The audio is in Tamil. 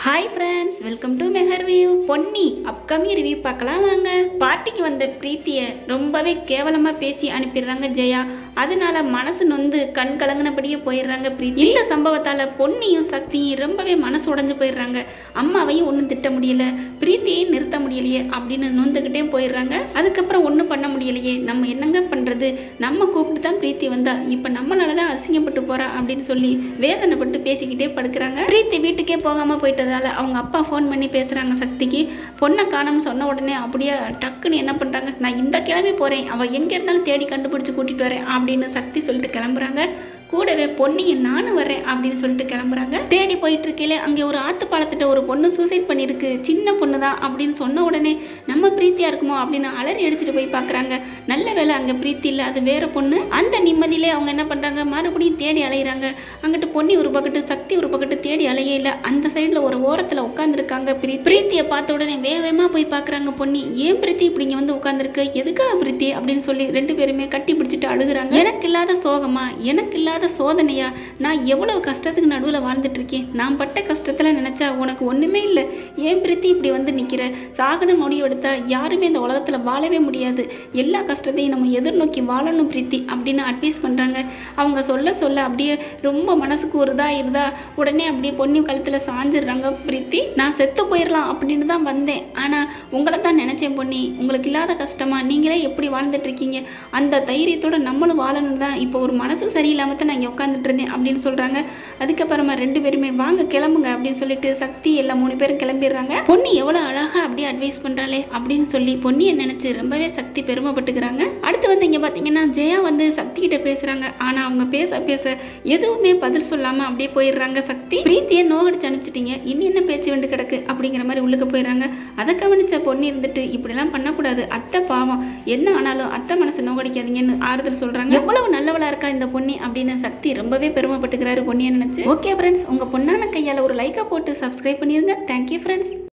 hi friends welcome to Meher view Ponni upcoming review பார்க்கலாம் வாங்க பார்ட்டிக்கு வந்த பிரீத்தியை ரொம்பவே கேவலமாக பேசி அனுப்பிடுறாங்க ஜெயா அதனால மனசு நொந்து கண் கலங்கினபடியே போயிடுறாங்க பிரீத்தி இந்த சம்பவத்தால் பொன்னியும் சக்தியும் ரொம்பவே மனசு உடைஞ்சு போயிடுறாங்க அம்மாவையும் ஒன்றும் திட்ட முடியல பிரீத்தியையும் நிறுத்த முடியலையே அப்படின்னு நொந்துக்கிட்டே போயிடுறாங்க அதுக்கப்புறம் ஒன்றும் பண்ண முடியலையே நம்ம என்னங்க பண்ணுறது நம்ம கூப்பிட்டு தான் பிரீத்தி வந்தா இப்போ நம்மளால தான் அசிங்கப்பட்டு போறா அப்படின்னு சொல்லி வேதனைப்பட்டு பேசிக்கிட்டே படுக்கிறாங்க பிரீத்தி வீட்டுக்கே போகாமல் போயிட்டதால அவங்க அப்பா ஃபோன் பண்ணி பேசுகிறாங்க சக்திக்கு பொண்ணை காணோம்னு சொன்ன உடனே அப்படியே டக்குன்னு என்ன பண்ணுறாங்க நான் இந்த கிளம்பி போகிறேன் அவள் எங்கே இருந்தாலும் தேடி கண்டுபிடிச்சி கூட்டிகிட்டு வரேன் அப்படின்னு சக்தி சொல்லிட்டு கிளம்புறாங்க கூடவே பொன்னியை நானும் வரேன் அப்படின்னு சொல்லிட்டு கிளம்புறாங்க தேடி போயிட்டு இருக்கையில அங்கே ஒரு ஆத்து பாலத்திட்ட ஒரு பொண்ணு சூசைட் பண்ணியிருக்கு சின்ன பொண்ணு தான் அப்படின்னு சொன்ன உடனே நம்ம பிரீத்தியா இருக்குமோ அப்படின்னு அலறி அடிச்சுட்டு போய் பார்க்குறாங்க நல்ல வேளை அங்கே பிரீத்தி இல்லை அது வேற பொண்ணு அந்த நிம்மதியிலே அவங்க என்ன பண்ணுறாங்க மறுபடியும் தேடி அலையிறாங்க அங்கிட்டு பொன்னி ஒரு பக்கத்து சக்தி ஒரு பக்கத்து தேடி அலையே இல்லை அந்த சைடில் ஒரு ஓரத்தில் உட்காந்துருக்காங்க பிரீ பிரீத்தியை பார்த்த உடனே வேக வேகமாக போய் பார்க்குறாங்க பொன்னி ஏன் பிரீத்தி இப்படி இங்கே வந்து உட்காந்துருக்கு எதுக்காக பிரீத்தி அப்படின்னு சொல்லி ரெண்டு பேருமே கட்டி பிடிச்சிட்டு அழுகுறாங்க எனக்கு இல்லாத சோகமா எனக்கு இல்லாத சோதனையா நான் எவ்வளவு கஷ்டத்துக்கு நடுவில் வாழ்ந்துட்டு இருக்கேன் நான் பட்ட கஷ்டத்தில் நினச்சா உனக்கு ஒன்றுமே இல்லை ஏன் பிரீத்தி இப்படி வந்து நிற்கிற சாகன முடிவு எடுத்தா யாருமே இந்த உலகத்தில் வாழவே முடியாது எல்லா கஷ்டத்தையும் நம்ம எதிர்நோக்கி வாழணும் பிரீத்தி அப்படின்னு அட்வைஸ் பண்ணுறாங்க அவங்க சொல்ல சொல்ல அப்படியே ரொம்ப மனசுக்கு ஒரு இதா இருதா உடனே அப்படியே பொன்னி கழுத்தில் சாஞ்சிடுறாங்க பிரீத்தி நான் செத்து போயிடலாம் அப்படின்னு தான் வந்தேன் ஆனால் உங்களை தான் நினச்சேன் பொன்னி உங்களுக்கு இல்லாத கஷ்டமா நீங்களே எப்படி வாழ்ந்துட்டு இருக்கீங்க அந்த தைரியத்தோட நம்மளும் வாழணும் தான் இப்போ ஒரு மனசு சரியில்லாம தான் நான் இங்கே உட்காந்துட்டு இருந்தேன் அப்படின்னு சொல்கிறாங்க அதுக்கப்புறமா ரெண்டு பேருமே வாங்க கிளம்புங்க அப்படின்னு சொல்லிட்டு சக்தி எல்லாம் மூணு பேரும் கிளம்பிடுறாங்க பொன்னி எவ்வளோ அழகாக அப்படியே அட்வைஸ் பண்ணுறாளே அப்படின்னு சொல்லி பொன்னியை நினச்சி ரொம்பவே சக்தி பெருமைப்பட்டுக்கிறாங்க அடுத்து வந்து இங்கே பார்த்தீங்கன்னா ஜெயா வந்து சக்தி கிட்ட பேசுகிறாங்க ஆனால் அவங்க பேச பேச எதுவுமே பதில் சொல்லாமல் அப்படியே போயிடுறாங்க சக்தி பிரீத்தியை நோகடிச்சு அனுப்பிச்சிட்டீங்க இனி என்ன பேச்சு வந்து கிடக்கு அப்படிங்கிற மாதிரி உள்ளுக்கு போயிடுறாங்க அதை கவனிச்ச பொண்ணு இருந்துட்டு இப்படிலாம் பண்ணக்கூடாது அத்தை பாவம் என்ன ஆனாலும் அத்தை மனசு நோகடிக்காதீங்கன்னு ஆறுதல் சொல்கிறாங்க எவ்வளவு நல்லவளா இருக்கா இந்த பொண்ணி அப்படின்னு சக்தி ரொம்பவே பெருமைப்பட்டுக்கிறாரு பொன்னியை நினைச்சு ஓகே ஃப்ரெண்ட்ஸ் உங்க பொண்ணான கையால் ஒரு லைக்கை போட்டு சப்ஸ்கிரைப் பண்ணிருங்க தேங்க்யூ ஃப்ரெண்ட்ஸ்